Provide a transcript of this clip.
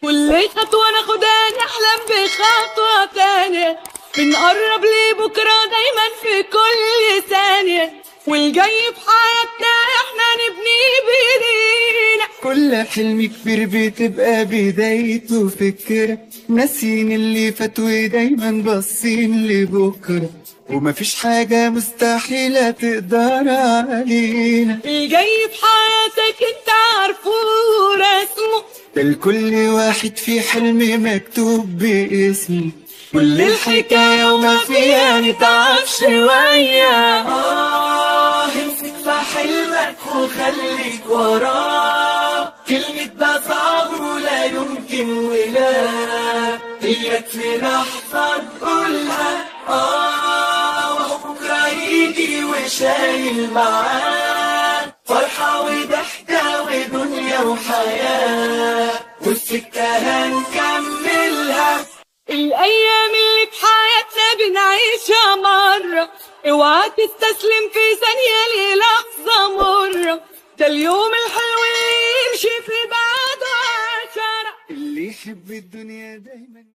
كل خطوة ناخدها نحلم بخطوة تانية بنقرب لبكرة دايما في كل ثانية والجاي في حياتنا احنا نبني بايدينا كل حلم كبير بتبقى بدايته فكرة ناسين اللي فات ودايما باصين لبكرة ومفيش حاجة مستحيلة تقدر علينا الجاي في حياتك انت عارفه ورسمه ده لكل واحد في حلم مكتوب باسمه كل الحكاية وما فيها نتعب شوية آه امسك في حلمك وخليك وراه كلمة ده صعب ولا يمكن ولا هيك في لحظة تقولها آه وهو بكرة يجي وشايل معاه فرحة وضحكة ودنيا وحياة والسكة هنكملها الايام اللي في حياتنا بنعيشها مرة اوعى تستسلم في ثانية للحظة مرة ده اليوم الحلو اللي يمشي في بعده عشرة اللي يحب الدنيا دايما